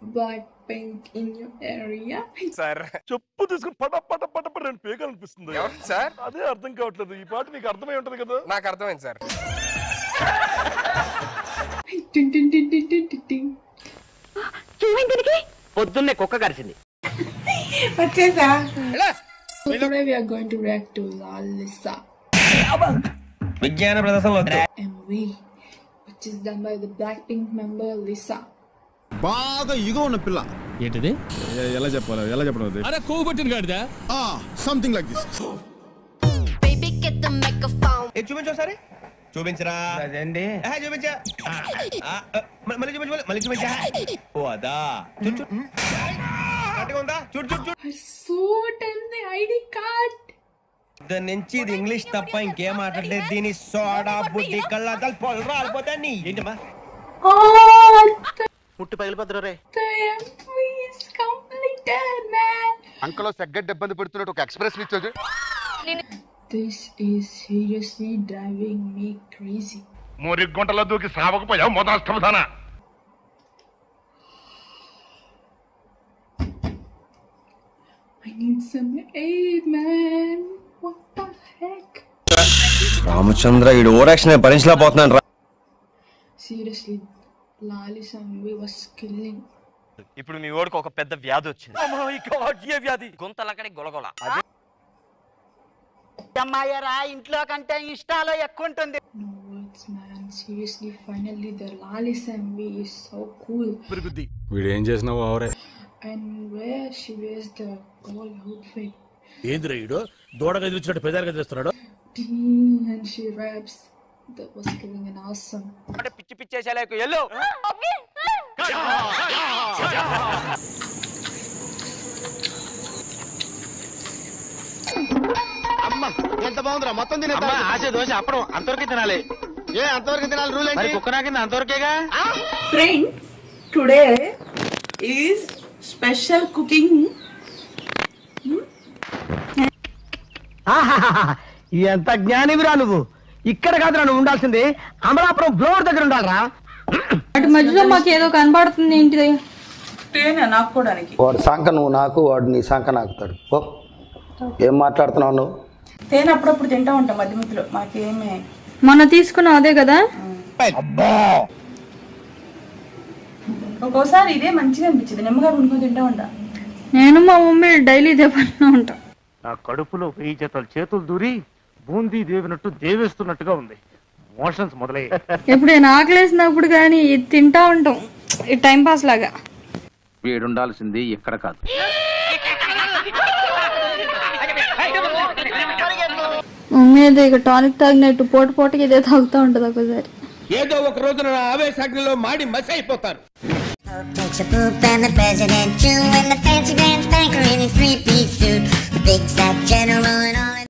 black pink in your area? Sir చెప్పు తీసుకుని పట పట పట పట రెండు పేగలు అనిపిస్తుంది ఎవరు సార్ అదే అర్థం కావట్లేదు ఈ పాట నీకు అర్థమై ఉంటది కదా నాకు అర్థమైంది sir Ding, ding, ding, ding, ding, ding, ding. పొద్దున్నే కుక్క కరిచింది వచ్చేసా So today we are going to react to La Lisa విజ్ఞాన ప్రదర్శనలో MV, which is done by the Blackpink member Lisa. బాగా ఇగో ఉన్న పిల్ల ఏంటిది ఎ- ఎలా చెప్పాలి ఎలా చెప్పడం అది అరే కొవ్వు పట్టిన గాడిదా something like this Baby, get the microphone. ఏ చూపించు ఒకసారి చూపించరా అదండి చూపించా ఆ, ఆ, ఆ, మ- మళ్ళీ చూపించు మళ్ళీ- మళ్ళీ చూపించా ఓ అదా చూడు చూడు కరెక్ట్గా ఉందా చూడు చూడు చూడు I saw it in the ID card. దాని నుంచి ఇది ఇంగ్లీష్ తప్ప ఇంకేం మాట్లాడలేదు దీని సోడా బుద్ధి కళ్ళ పొలం రాలిపోతా నీ ఏంటమ్మా Oh, the, పుట్టి పగిలిపోతున్నారు రే the MV is completed, man. అంకలో సెగ్గడ్డ ఇబ్బంది పెడుతున్నట్టు ఒక ఎక్స్ప్రెస్ ఇచ్చోదు This is seriously driving me crazy. మురి గుంటలో దూకి సావకపోయావు మొదలష్టమధాన I need some aid, man. What the heck? Ramachandra ఈడు ఓరాక్షన్ భరించలేకపోతున్నాను రా Seriously, Lali's MV was killing. ఇప్పుడు మీ ఓడికి ఒక పెద్ద వ్యాధి వచ్చింది ఏ వ్యాధి గుంతలక్కడి గొలగొల అమ్మాయరా ఇంట్లో కంటే ఇష్టాలో ఎక్కువ ఉంటుంది No words, man. Seriously, finally, the Lali's MV is so cool. పెరుగుద్ది వీడు ఏం చేసినావు అవరే And where she wears the gold outfit. ఏందిరా ఈడు దూడగా ఎదురుచ్చినట్టు పెదాలుగా చేస్తున్నాడు Ding, and she raps. That was killing and awesome. అంటే పిచ్చి పిచ్చేసేలేకు ఎల్లు ఎంత బాగుందిరా మొత్తం తినే ఆశ దోశ అప్పడం అంతవరకు తినాలి ఏ అంతవరకు తినాలి రూల్ మరి ఏంటి కుక్క నాకింది అంతవరకేగా friend today is special cooking ఎంత జ్ఞానివిరా నువ్వు ఇక్కడ కాదురా నువ్వు ఉండాల్సింది అమలాపురం ఫ్లోర్ దగ్గర ఉండాలరా అటు మధ్యలో మాకు ఏదో కనబడుతుంది ఏంటిది తేనె నాకుకోవడానికి వాడు సంక నువ్వు నాకు వాడు నీ సంక నాకుతాడు ఓ ఏం మాట్లాడుతున్నావు నువ్వు తేనె అప్పుడప్పుడు తింటా ఉంటాం మధ్య మధ్యలో మాకేమే మొన్న తీసుకున్న అదే కదా ఒక్కోసారి ఇదే మంచిగా అనిపించింది నిమ్మకాయ కొనుక్కొని తింటా ఉంటా నేను మా మమ్మీ డైలీ ఇదే పనిలో ఉంటాం నా కడుపులో వెయ్యి జతలు చేతులు దూరి బూందీ దేవినట్టు దేవేస్తున్నట్టుగా ఉంది మోషన్స్ మొదలయ్యాయి ఎప్పుడైనా ఆకలేసినప్పుడు కానీ ఇది తింటా ఉంటాం ఈ టైం పాస్ లాగా వీడుండాల్సింది ఇక్కడ కాదు మమ్మీ అయితే ఇక టానిక్ తాగినట్టు పోట పోటకి ఇదే తాగుతూ ఉంటుంది ఒకసారి ఏదో ఒక రోజున నా ఆవేశాగ్నిలో మాడి మసి అయిపోతారు Takes a poop and the president too, and the fancy pants banker in his three-piece suit, the big fat general and all.